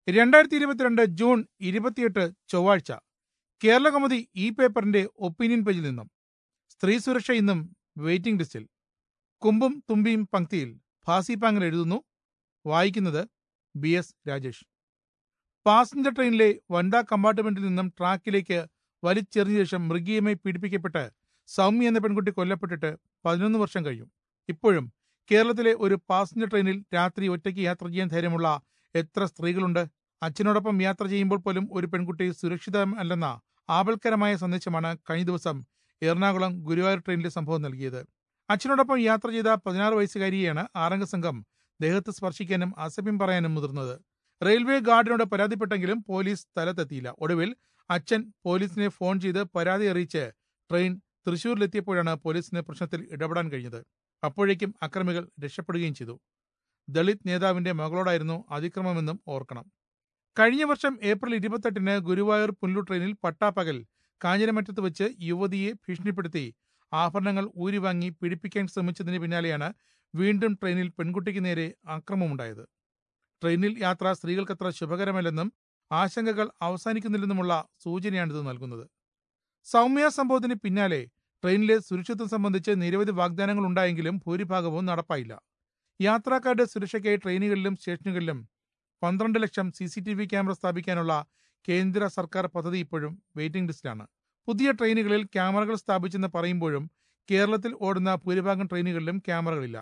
രണ്ടായിരത്തി ഇരുപത്തിരണ്ട് ജൂൺ ഇരുപത്തിയെട്ട് ചൊവ്വാഴ്ച കേരള കൗമുദി ഇ പേപ്പറിന്റെ ഒപ്പീനിയൻ പേജിൽ നിന്നും സ്ത്രീ സുരക്ഷ ഇന്നും വെയിറ്റിംഗ് ലിസ്റ്റിൽ കുമ്പും തുമ്പിയും പങ്ക്തിയിൽ ഫാസി പാങ്ങൽ എഴുതുന്നു വായിക്കുന്നത് ബി എസ് രാജേഷ് പാസഞ്ചർ ട്രെയിനിലെ വനിതാ കമ്പാർട്ട്മെന്റിൽ നിന്നും ട്രാക്കിലേക്ക് വലിച്ചെറിഞ്ഞ ശേഷം മൃഗീയമായി പീഡിപ്പിക്കപ്പെട്ട് സൗമ്യ എന്ന പെൺകുട്ടി കൊല്ലപ്പെട്ടിട്ട് പതിനൊന്ന് വർഷം കഴിഞ്ഞു ഇപ്പോഴും കേരളത്തിലെ ഒരു പാസഞ്ചർ ട്രെയിനിൽ രാത്രി ഒറ്റയ്ക്ക് യാത്ര ചെയ്യാൻ ധൈര്യമുള്ള എത്ര സ്ത്രീകളുണ്ട് അച്ഛനോടൊപ്പം യാത്ര ചെയ്യുമ്പോൾ പോലും ഒരു പെൺകുട്ടി സുരക്ഷിതമല്ലെന്ന ആപൽക്കരമായ സന്ദേശമാണ് കഴിഞ്ഞ ദിവസം എറണാകുളം ഗുരുവായൂർ ട്രെയിനിലെ സംഭവം നൽകിയത് അച്ഛനോടൊപ്പം യാത്ര ചെയ്ത പതിനാറ് വയസ്സുകാരിയെയാണ് ആറംഗ സംഘം ദേഹത്ത് സ്പർശിക്കാനും അസഭ്യം പറയാനും മുതിർന്നത് റെയിൽവേ ഗാർഡിനോട് പരാതിപ്പെട്ടെങ്കിലും പോലീസ് സ്ഥലത്തെത്തിയില്ല ഒടുവിൽ അച്ഛൻ പോലീസിനെ ഫോൺ ചെയ്ത് പരാതി അറിയിച്ച് ട്രെയിൻ തൃശൂരിലെത്തിയപ്പോഴാണ് പോലീസിന് പ്രശ്നത്തിൽ ഇടപെടാൻ കഴിഞ്ഞത് അപ്പോഴേക്കും അക്രമികൾ രക്ഷപ്പെടുകയും ചെയ്തു ദളിത് നേതാവിന്റെ മകളോടായിരുന്നു അതിക്രമമെന്നും ഓർക്കണം കഴിഞ്ഞ വർഷം ഏപ്രിൽ ഇരുപത്തെട്ടിന് ഗുരുവായൂർ പുല്ലൂർ ട്രെയിനിൽ പട്ടാപ്പകൽ കാഞ്ഞിരമറ്റത്ത് വെച്ച് യുവതിയെ ഭീഷണിപ്പെടുത്തി ആഭരണങ്ങൾ ഊരിവാങ്ങി പീഡിപ്പിക്കാൻ ശ്രമിച്ചതിന് പിന്നാലെയാണ് വീണ്ടും ട്രെയിനിൽ പെൺകുട്ടിക്ക് നേരെ ആക്രമമുണ്ടായത് ട്രെയിനിൽ യാത്ര സ്ത്രീകൾക്കത്ര ശുഭകരമല്ലെന്നും ആശങ്കകൾ അവസാനിക്കുന്നില്ലെന്നുമുള്ള സൂചനയാണിത് നൽകുന്നത് സൗമ്യ സംഭവത്തിന് പിന്നാലെ ട്രെയിനിലെ സുരക്ഷിതത്വം സംബന്ധിച്ച് നിരവധി വാഗ്ദാനങ്ങൾ ഉണ്ടായെങ്കിലും ഭൂരിഭാഗവും നടപ്പായില്ല യാത്രക്കാരുടെ സുരക്ഷയ്ക്കായി ട്രെയിനുകളിലും സ്റ്റേഷനുകളിലും പന്ത്രണ്ട് ലക്ഷം C C T V camera സ്ഥാപിക്കാനുള്ള കേന്ദ്ര സർക്കാർ പദ്ധതി ഇപ്പോഴും വെയിറ്റിംഗ് ലിസ്റ്റിലാണ് പുതിയ ട്രെയിനുകളിൽ ക്യാമറകൾ സ്ഥാപിച്ചെന്ന് പറയുമ്പോഴും കേരളത്തിൽ ഓടുന്ന ഭൂരിഭാഗം ട്രെയിനുകളിലും ക്യാമറകളില്ല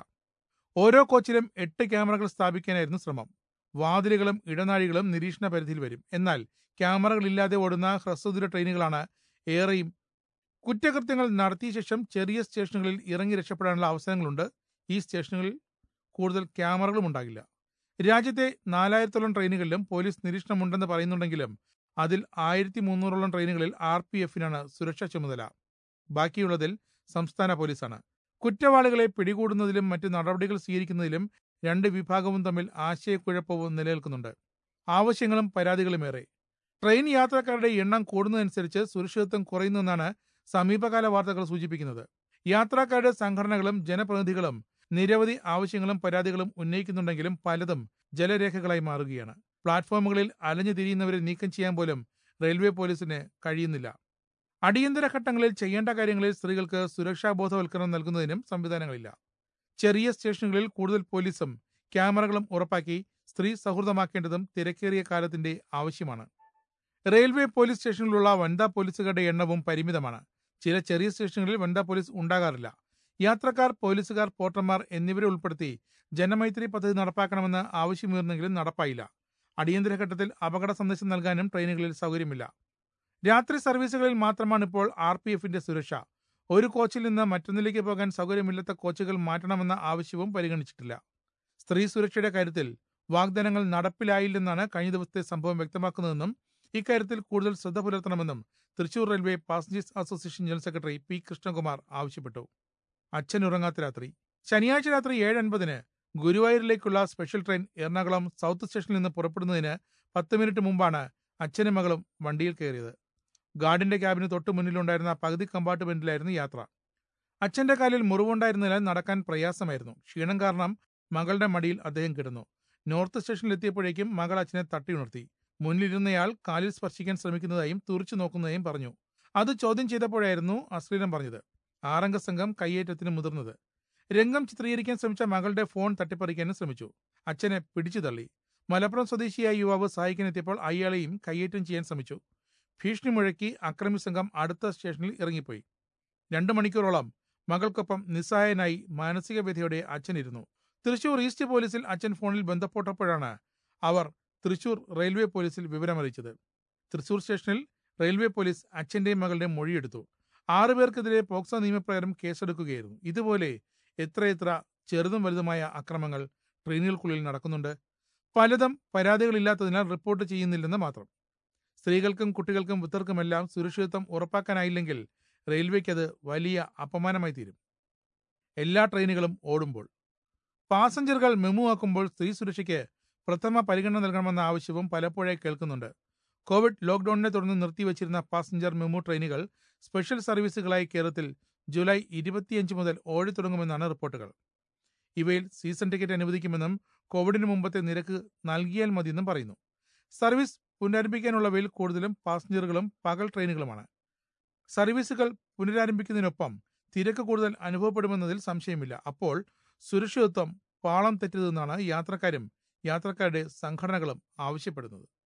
ഓരോ കോച്ചിലും എട്ട് ക്യാമറകൾ സ്ഥാപിക്കാനായിരുന്നു ശ്രമം വാതിലുകളും ഇടനാഴികളും നിരീക്ഷണ പരിധിയിൽ വരും എന്നാൽ ക്യാമറകളില്ലാതെ ഓടുന്ന ഹ്രസ്വദൂര ട്രെയിനുകളാണ് ഏറെയും കുറ്റകൃത്യങ്ങൾ നടത്തിയ ശേഷം ചെറിയ സ്റ്റേഷനുകളിൽ ഇറങ്ങി രക്ഷപ്പെടാനുള്ള അവസരങ്ങളുണ്ട് ഈ സ്റ്റേഷനുകളിൽ കൂടുതൽ ക്യാമറകളും ഉണ്ടാകില്ല രാജ്യത്തെ നാലായിരത്തോളം ട്രെയിനുകളിലും പോലീസ് നിരീക്ഷണമുണ്ടെന്ന് പറയുന്നുണ്ടെങ്കിലും അതിൽ ആയിരത്തി മുന്നൂറോളം ട്രെയിനുകളിൽ ആർ പി എഫിനാണ് സുരക്ഷാ ചുമതല ബാക്കിയുള്ളതിൽ സംസ്ഥാന പോലീസാണ് കുറ്റവാളികളെ പിടികൂടുന്നതിലും മറ്റ് നടപടികൾ സ്വീകരിക്കുന്നതിലും രണ്ട് വിഭാഗവും തമ്മിൽ ആശയക്കുഴപ്പവും നിലനിൽക്കുന്നുണ്ട് ആവശ്യങ്ങളും പരാതികളുമേറെ ട്രെയിൻ യാത്രക്കാരുടെ എണ്ണം കൂടുന്നതനുസരിച്ച് സുരക്ഷിതത്വം കുറയുന്നെന്നാണ് സമീപകാല വാർത്തകൾ സൂചിപ്പിക്കുന്നത് യാത്രക്കാരുടെ സംഘടനകളും ജനപ്രതിനിധികളും നിരവധി ആവശ്യങ്ങളും പരാതികളും ഉന്നയിക്കുന്നുണ്ടെങ്കിലും പലതും ജലരേഖകളായി മാറുകയാണ് പ്ലാറ്റ്ഫോമുകളിൽ അലഞ്ഞു തിരിയുന്നവരെ നീക്കം ചെയ്യാൻ പോലും റെയിൽവേ പോലീസിന് കഴിയുന്നില്ല അടിയന്തര ഘട്ടങ്ങളിൽ ചെയ്യേണ്ട കാര്യങ്ങളിൽ സ്ത്രീകൾക്ക് സുരക്ഷാ ബോധവൽക്കരണം നൽകുന്നതിനും സംവിധാനങ്ങളില്ല ചെറിയ സ്റ്റേഷനുകളിൽ കൂടുതൽ പോലീസും ക്യാമറകളും ഉറപ്പാക്കി സ്ത്രീ സൗഹൃദമാക്കേണ്ടതും തിരക്കേറിയ കാലത്തിന്റെ ആവശ്യമാണ് റെയിൽവേ പോലീസ് സ്റ്റേഷനിലുള്ള വനിതാ പോലീസുകാരുടെ എണ്ണവും പരിമിതമാണ് ചില ചെറിയ സ്റ്റേഷനുകളിൽ വനിതാ പോലീസ് ഉണ്ടാകാറില്ല യാത്രക്കാർ പോലീസുകാർ പോർട്ടർമാർ എന്നിവരെ ഉൾപ്പെടുത്തി ജനമൈത്രി പദ്ധതി നടപ്പാക്കണമെന്ന് ആവശ്യമുയർന്നെങ്കിലും നടപ്പായില്ല അടിയന്തര ഘട്ടത്തിൽ അപകട സന്ദേശം നൽകാനും ട്രെയിനുകളിൽ സൗകര്യമില്ല രാത്രി സർവീസുകളിൽ മാത്രമാണ് ഇപ്പോൾ ആർ പി എഫിന്റെ സുരക്ഷ ഒരു കോച്ചിൽ നിന്ന് മറ്റൊന്നിലേക്ക് പോകാൻ സൗകര്യമില്ലാത്ത കോച്ചുകൾ മാറ്റണമെന്ന ആവശ്യവും പരിഗണിച്ചിട്ടില്ല സ്ത്രീ സുരക്ഷയുടെ കാര്യത്തിൽ വാഗ്ദാനങ്ങൾ നടപ്പിലായില്ലെന്നാണ് കഴിഞ്ഞ ദിവസത്തെ സംഭവം വ്യക്തമാക്കുന്നതെന്നും ഇക്കാര്യത്തിൽ കൂടുതൽ ശ്രദ്ധ പുലർത്തണമെന്നും Thrissur railway passengers association general secretary P Krishnakumar ആവശ്യപ്പെട്ടു അച്ഛൻ ഉറങ്ങാത്ത രാത്രി ശനിയാഴ്ച രാത്രി ഏഴ് അൻപതിന് ഗുരുവായൂരിലേക്കുള്ള സ്പെഷ്യൽ ട്രെയിൻ എറണാകുളം സൗത്ത് സ്റ്റേഷനിൽ നിന്ന് പുറപ്പെടുന്നതിന് പത്ത് മിനിറ്റ് മുമ്പാണ് അച്ഛനും മകളും വണ്ടിയിൽ കയറിയത് ഗാർഡിന്റെ ക്യാബിന് തൊട്ടു മുന്നിലുണ്ടായിരുന്ന പകുതി കമ്പാർട്ട്മെന്റിലായിരുന്നു യാത്ര അച്ഛന്റെ കാലിൽ മുറിവുണ്ടായിരുന്നതിനാൽ നടക്കാൻ പ്രയാസമായിരുന്നു ക്ഷീണം കാരണം മകളുടെ മടിയിൽ അദ്ദേഹം കിടന്നു നോർത്ത് സ്റ്റേഷനിൽ എത്തിയപ്പോഴേക്കും മകൾ അച്ഛനെ തട്ടിയുണർത്തി മുന്നിലിരുന്നയാൾ കാലിൽ സ്പർശിക്കാൻ ശ്രമിക്കുന്നതായും തുറിച്ചു നോക്കുന്നതായും പറഞ്ഞു അത് ചോദ്യം ചെയ്തപ്പോഴായിരുന്നു അശ്ലീലം പറഞ്ഞത് ആറംഗ സംഘം കയ്യേറ്റത്തിന് മുതിർന്നത് രംഗം ചിത്രീകരിക്കാൻ ശ്രമിച്ച മകളുടെ ഫോൺ തട്ടിപ്പറിക്കാനും ശ്രമിച്ചു അച്ഛനെ പിടിച്ചു തള്ളി മലപ്പുറം സ്വദേശിയായ യുവാവ് സഹായിക്കാനെത്തിയപ്പോൾ അയാളെയും കയ്യേറ്റം ചെയ്യാൻ ശ്രമിച്ചു ഭീഷണി മുഴക്കി അക്രമി സംഘം അടുത്ത സ്റ്റേഷനിൽ ഇറങ്ങിപ്പോയി രണ്ടു മണിക്കൂറോളം മകൾക്കൊപ്പം നിസ്സഹായനായി മാനസിക വ്യഥയോടെ അച്ഛനിരുന്നു തൃശൂർ ഈസ്റ്റ് പോലീസിൽ അച്ഛൻ ഫോണിൽ ബന്ധപ്പെട്ടപ്പോഴാണ് അവർ തൃശൂർ റെയിൽവേ പോലീസിൽ വിവരമറിയിച്ചത് തൃശൂർ സ്റ്റേഷനിൽ റെയിൽവേ പോലീസ് അച്ഛന്റെയും മകളുടെയും മൊഴിയെടുത്തു ആറുപേർക്കെതിരെ പോക്സോ നിയമപ്രകാരം കേസെടുക്കുകയായിരുന്നു ഇതുപോലെ എത്രയെത്ര ചെറുതും വലുതുമായ അക്രമങ്ങൾ ട്രെയിനുകൾക്കുള്ളിൽ നടക്കുന്നുണ്ട് പലതും പരാതികളില്ലാത്തതിനാൽ റിപ്പോർട്ട് ചെയ്യുന്നില്ലെന്ന് മാത്രം സ്ത്രീകൾക്കും കുട്ടികൾക്കും വൃദ്ധർക്കുമെല്ലാം സുരക്ഷിതത്വം ഉറപ്പാക്കാനായില്ലെങ്കിൽ റെയിൽവേക്ക് അത് വലിയ അപമാനമായി തീരും എല്ലാ ട്രെയിനുകളും ഓടുമ്പോൾ പാസഞ്ചറുകൾ മെമു ആക്കുമ്പോൾ സ്ത്രീ സുരക്ഷയ്ക്ക് പ്രഥമ പരിഗണന നൽകണമെന്ന ആവശ്യവും പലപ്പോഴായി കേൾക്കുന്നുണ്ട് കോവിഡ് ലോക്ഡൌണിനെ തുടർന്ന് നിർത്തിവച്ചിരുന്ന പാസഞ്ചർ മെമു ട്രെയിനുകൾ സ്പെഷ്യൽ സർവീസുകളായി കേരളത്തിൽ ജൂലൈ ഇരുപത്തിയഞ്ച് മുതൽ ഓടിത്തുടങ്ങുമെന്നാണ് റിപ്പോർട്ടുകൾ ഇവയിൽ സീസൺ ടിക്കറ്റ് അനുവദിക്കുമെന്നും കോവിഡിന് മുമ്പത്തെ നിരക്ക് നൽകിയാൽ മതിയെന്നും പറയുന്നു സർവീസ് പുനരാരംഭിക്കാനുള്ളവയിൽ കൂടുതലും പാസഞ്ചറുകളും പകൽ ട്രെയിനുകളുമാണ് സർവീസുകൾ പുനരാരംഭിക്കുന്നതിനൊപ്പം തിരക്ക് കൂടുതൽ അനുഭവപ്പെടുമെന്നതിൽ സംശയമില്ല അപ്പോൾ സുരക്ഷിതത്വം പാളം തെറ്റരുതെന്നാണ് യാത്രക്കാരും യാത്രക്കാരുടെ സംഘടനകളും ആവശ്യപ്പെടുന്നത്